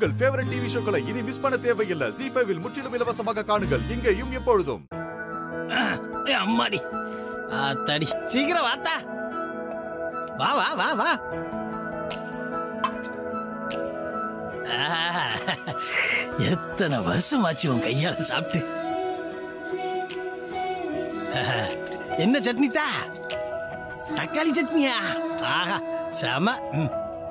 உங்கள் favourite TV ஷோக்களை இனி miss பண்ண தேவையில்லை ஜி ஃபைவில் முற்றிலும் இலவசமாக காணுங்கள் இங்கேயும் எப்பொழுதும் ஏய், அம்மாடி தடி சீக்கிரம் வாத்தா வா வா வா வா ஆ, எத்தனை வருஷமாச்சு உன் கையால சாப்பிட்டு ஆ, என்ன சட்னி தா தக்காளி சட்னியா ஆஹா செம ம்.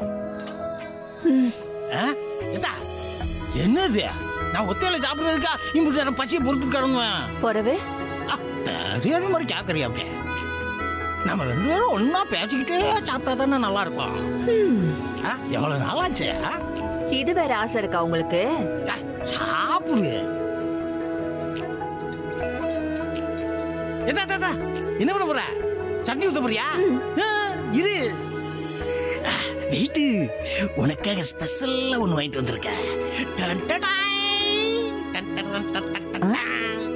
ஆ, ஏத்தா, என்னது நான் ஒத்தையில சாப்பிடுறதுக்கா இப்படி நேரம் பசியை பொறுத்து கிடங்குவேன் பொறவு ஆ, தெரியாத மாதிரி கேக்குறியா அப்படியே நம்ம ரெண்டு பேரும் ஒன்னா பேசிக்கிட்டே சாப்பிட்டா தானே நல்லா இருக்கும் ஆ, எவ்வளவு நாளாச்சு ஆ? இது வேற ஆசை இருக்கா உங்களுக்கு ஆ, சாப்பிடு எதா, எதா, எதா, என்ன பண்ண போற சட்னி ஊத்த போறியா ஆ, இரு ஆ, வெயிட்டு உனக்காக ஸ்பெஷலா ஒண்ணு வாங்கிட்டு வந்திருக்கேன் டன், டடாய். டன், டன், டன், டன், டன், டன், டன்.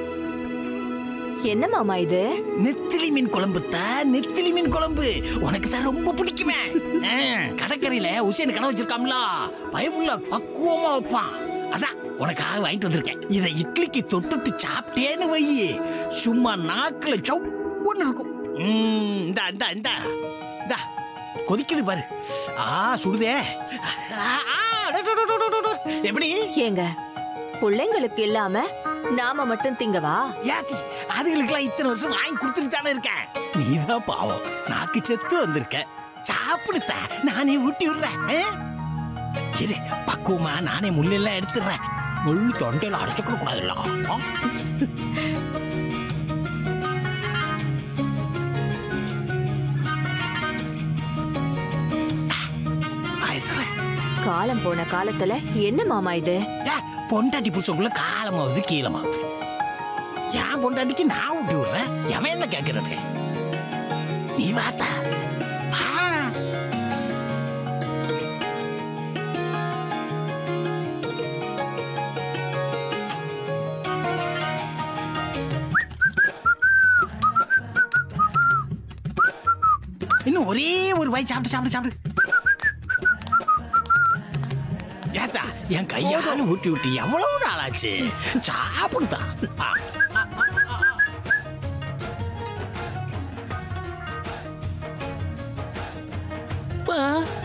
என்ன மாமா இது நெத்திலி மீன் குழம்பு தான் நெத்திலி மீன் குழம்பு உனக்கு தான் ரொம்ப பிடிக்குமே ஆ, கடற்கரையில உசேன் கடை வச்சிருக்காம்ல பயமுள்ள பக்குவமா வைப்பான் அதான் உனக்காக வாங்கிட்டு வந்திருக்கேன் இதை இட்லிக்கு தொட்டுட்டு சாப்பிட்டேன்னு வை சும்மா நாக்குல சவுன்னு இருக்கும் ம், இந்தா இந்தா இந்தா இந்தா கொதிக்குது பாரு ஆ சுடுதே ஆ, ஆ, டோ, டோ, டோ, டோ, டோ, டோ. எப்படி ஏங்க பிள்ளைங்களுக்கு இல்லாம நாம மட்டும் திங்கவா யாத்தி அதுகளுக்கெல்லாம் இத்தனை வருஷம் வாங்கி கொடுத்துட்டு தானே இருக்கேன் நீதான் பாவம் நாக்கு செத்து வந்திருக்க சாப்பிடுத்த நானே ஊட்டி விடுறேன் ஆ? இரு பக்குவமா நானே முள்ளெல்லாம் எடுத்துடுறேன் முள் தொண்டையில அடைச்சுக்க கூடாதுல்ல ஆ? ஆயிடுறேன். காலம் போன காலத்துல என்ன மாமா இது ஏ, பொண்டாட்டி புடிச்சவங்களும் காலமாவது கீழமாவது என் பொண்டாட்டிக்கு நான் ஊட்டி விடுறேன் எவன் என்ன கேக்குறது நீ வாத்தா வா. இன்னும் ஒரே ஒரு வாய் சாப்பிட்டு சாப்பிட்டு சாப்பிடு ஏத்தா என் கையால ஊட்டி ஊட்டி எவ்வளவு நாளாச்சு சாப்பிடுதா ஆ, ஆ, ஆ, ஆ, ஆ. பா.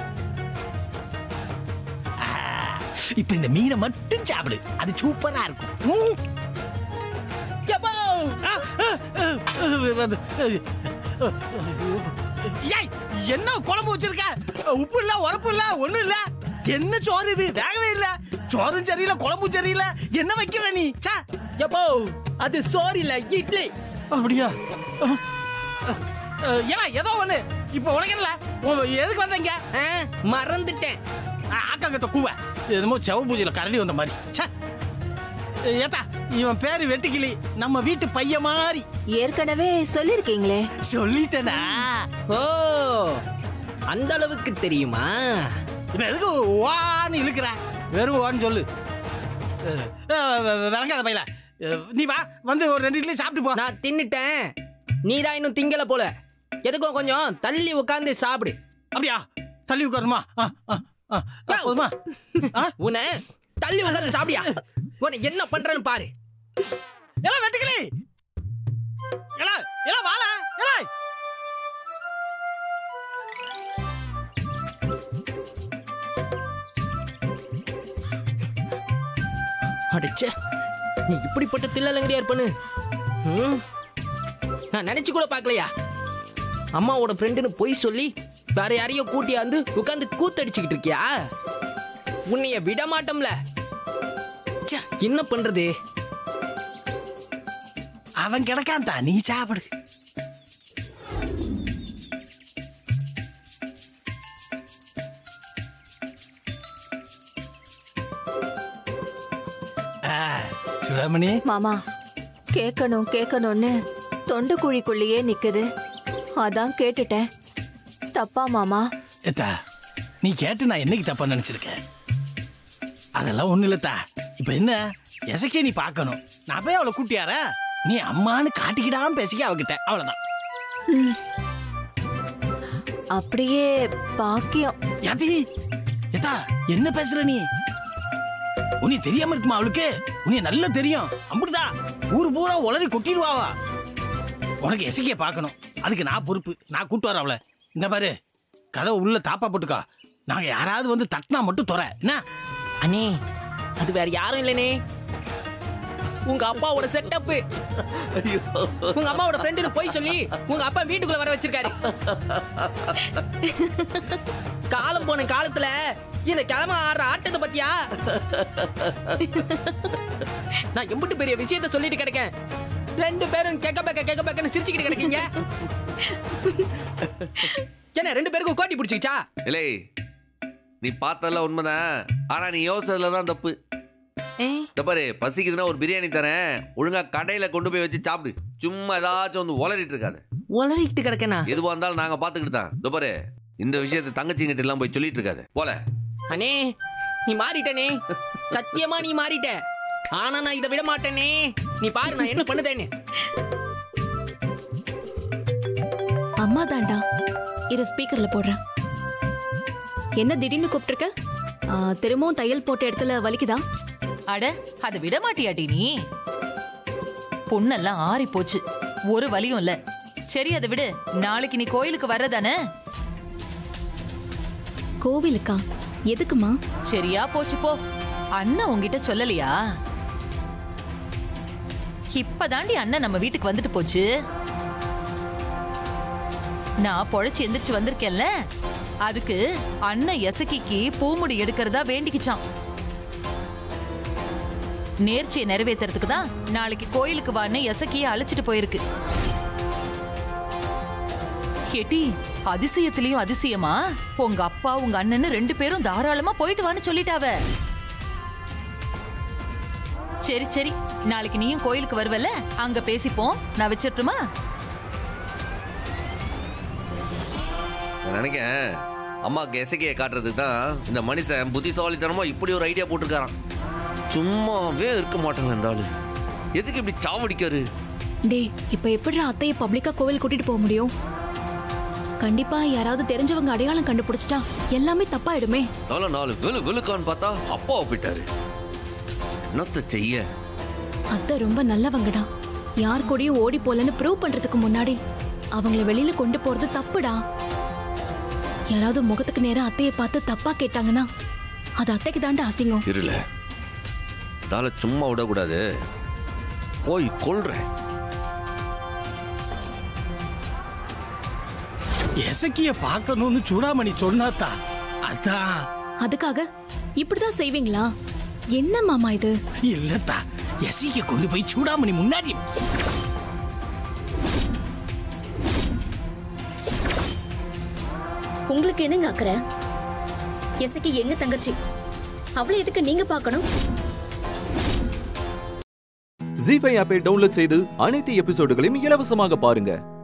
ஆ, இப்ப இந்த மீனை மட்டும் சாப்பிடு அது சூப்பரா இருக்கும் ம். யப்பா. ஆ, ஆ, ஆ, ஆ, வந்து, ஆ, ஏய், என்ன குழம்பு வச்சிருக்க உப்பு இல்ல உரப்பு இல்ல ஒண்ணும் இல்ல என்ன சோறு இது வேகவே இல்ல சோறும் சரியில்லை குழம்பும் சரியில்லை என்ன வைக்கிற நீ சா எப்போ அது சோறு இல்ல இட்லி அப்படியா ஏன்னா ஏதோ ஒண்ணு இப்ப உனக்கு என்ன உன் எதுக்கு வந்தீங்க ஆ, மறந்துட்டேன் ஆக்கா கிட்ட கூவ என்னமோ செவ பூஜையில கரடி வந்த மாதிரி ச்சே. ஏத்தா இவன் பேரு வெட்டுக்கிளி நம்ம வீட்டு பையன் மாதிரி ஏற்கனவே சொல்லிருக்கீங்களே சொல்லிட்டேனா ஓ அந்த அளவுக்கு தெரியுமா இப்ப எதுக்கு வான்னு இழுக்கிற வெறும் வான்னு சொல்லு அஹ், அஹ், விளங்காத பையல அஹ், நீ வா வந்து ஒரு ரெண்டு இட்லி சாப்பிட்டு போ நான் தின்னுட்டேன் நீதான் இன்னும் திங்கல போல எதுக்கும் கொஞ்சம் தள்ளி உட்கார்ந்து சாப்பிடு அப்படியா தள்ளி உட்காருமா ஆ, ஆ, ஆ. ஆ, போதுமா ஆ? உன்னை தள்ளி உட்கார்ந்து சாப்பிடியா உன்னை என்ன பண்றேன்னு பாரு எல்லாம் வெட்டுக்கிளி எல்லாம் எல்லாம் வாழ எல்லாம் அடிச்சே நீ இப்படிப்பட்ட தில்லலங்கடியா இருப்பனு ம்? நான் நினைச்சு கூட பார்க்கலையா அம்மாவோட ஃப்ரெண்டுன்னு பொய் சொல்லி வேற யாரையோ கூட்டியாந்து உட்காந்து கூத்தடிச்சுக்கிட்டு இருக்கியா உன்னைய விட மாட்டோம்ல ச்சே, என்ன பண்றது அவன் கிடக்கான் தான் நீ சாப்பிடு ஆ, சுடாமணி மாமா கேட்கணும் கேட்கணும்னு தொண்டு குழிக்குள்ளேயே நிக்குது அதான் கேட்டுட்டேன் தப்பா மாமா ஏத்தா நீ கேட்டு நான் என்னைக்கு தப்பா நினைச்சிருக்கேன் அதெல்லாம் ஒண்ணு இல்லத்தா இப்ப என்ன எசக்கே நீ பார்க்கணும் நான் போய் அவளை கூட்டியார நீ அம்மான்னு காட்டிக்கிடாம பேசிக்க அவகிட்ட அவ்வளவுதான் ம். அப்படியே பாக்கியம் யாத்தி ஏத்தா என்ன பேசுற நீ உன்னை தெரியாம இருக்குமா அவளுக்கு உன்னை நல்லா தெரியும் அப்படிதான் ஊர் பூரா உளறி கொட்டிடுவாவா உனக்கு எசைக்கிய பார்க்கணும் அதுக்கு நான் பொறுப்பு நான் கூட்டு வரேன் அவளை இந்த பாரு கதவை உள்ள தாப்பா போட்டுக்கா நாங்க யாராவது வந்து தட்டினா மட்டும் துற என்ன அண்ணே அது வேற யாரும் இல்லனே உங்க அப்பாவோட செட்டப் உங்க அம்மாவோட ஃப்ரெண்டுன்னு போய் சொல்லி உங்க அப்பா வீட்டுக்குள்ள வர வச்சிருக்காரு காலம் போன காலத்துல இந்த கிழமை ஆடுற ஆட்டத்தை பத்தியா நான் எம்பிட்டு பெரிய விஷயத்த சொல்லிட்டு கிடக்கேன் ரெண்டு பேரும் கேக்க பேக்க கேக்க பேக்கன்னு சிரிச்சுக்கிட்டு கிடக்கீங்க என்ன ரெண்டு பேருக்கும் கோட்டி பிடிச்சிக்கிச்சா இல்லை நீ பார்த்ததெல்லாம் உண்மைதான் ஆனா நீ யோசிச்சதுல தான் தப்பு இந்த பாரு பசிக்குதுன்னா ஒரு பிரியாணி தரேன் ஒழுங்கா கடையில கொண்டு போய் வச்சு சாப்பிடு சும்மா ஏதாச்சும் வந்து உளறிட்டு இருக்காது உளறிக்கிட்டு கிடக்கேனா எதுவா இருந்தாலும் நாங்க பாத்துக்கிட்டு தான் இந்த பாரு இந்த விஷயத்தை தங்கச்சிங்கிட்ட எல்லாம் போய் சொல்லிட்டு இருக்காது போல அண்ணே நீ மாறிட்டனே சத்தியமா நீ மாறிட்ட ஆனா நான் இதை விட மாட்டேனே நீ பாரு நான் என்ன பண்ணுதேன்னு அம்மா தாண்டா இரு ஸ்பீக்கர்ல போடுறேன் என்ன திடீர்னு கூப்பிட்டிருக்க ஆ, திரும்பவும் தையல் போட்ட இடத்துல வலிக்குதா அட அதை விட மாட்டியாடி நீ பொண்ணெல்லாம் ஆறி போச்சு ஒரு வலியும் இல்ல சரி அதை விடு நாளைக்கு நீ கோயிலுக்கு வர்றதானே கோவிலுக்கா எதுக்குமா சரியா போச்சு போ அண்ணன் உன்கிட்ட சொல்லலையா இப்பதாண்டி அண்ணன் நம்ம வீட்டுக்கு வந்துட்டு போச்சு நான் பொழைச்சு எந்திரிச்சு வந்திருக்கேன்ல அதுக்கு அண்ணன் எசக்கிக்கு பூமுடி எடுக்கிறதா வேண்டிக்கிச்சான் நேர்ச்சியை நிறைவேத்துறதுக்கு தான் நாளைக்கு கோயிலுக்கு வான்னு எசக்கிய அழைச்சிட்டு போயிருக்கு கேட்டி அதிசயத்திலயும் அதிசயமா உங்க அப்பா உங்க அண்ணன்னு ரெண்டு பேரும் தாராளமா போயிட்டு வான்னு சொல்லிட்டாவ சரி சரி நாளைக்கு நீயும் கோயிலுக்கு வருவல அங்க பேசிப்போம் நான் வச்சிட்டுமா நான் நினைக்கிறேன் அம்மாவுக்கு எசைக்கையை காட்டுறதுக்கு தான் இந்த மனுஷன் புத்திசாலித்தனமா இப்படி ஒரு ஐடியா போட்டிருக்காராம் சும்மாவே இருக்க மாட்டாங்க இந்த ஆளு எதுக்கு இப்படி சாவடிக்காரு டேய் இப்ப எப்படிடா அத்தையை பப்ளிக்கா கோவில் கூட்டிட்டு போக முடியும் கண்டிப்பா யாராவது தெரிஞ்சவங்க அடையாளம் கண்டுபிடிச்சிட்டா எல்லாமே தப்பாயிடுமே நாலு நாலு வெளு வெளுக்கான்னு பார்த்தா அப்பாவை போயிட்டாரு என்னத்த செய்ய அத்தை ரொம்ப நல்லவங்கடா யார் கூடயும் ஓடி போலன்னு ப்ரூவ் பண்றதுக்கு முன்னாடி அவங்கள வெளியில கொண்டு போறது தப்புடா யாராவது முகத்துக்கு நேரா அத்தையை பார்த்து தப்பா கேட்டாங்கன்னா அது அத்தைக்கு தாண்டா அசிங்கம் இருல தால சும்மா விடக்கூடாது போய் கொள்றேன் எசக்கிய பார்க்கணும்னு சூடாமணி சொன்னாத்தா அதான் அதுக்காக இப்படிதான் செய்வீங்களா என்ன மாமா இது இல்லத்தா எசக்கிய கொண்டு போய் சூடாமணி முன்னாடி உங்களுக்கு என்னங்க அக்கறை எசக்கி எங்க தங்கச்சி அவளை எதுக்கு நீங்க பார்க்கணும் ஜி ஃபைவ் ஆப்பை டவுன்லோட் செய்து அனைத்து எபிசோடுகளையும் இலவசமாக பாருங்க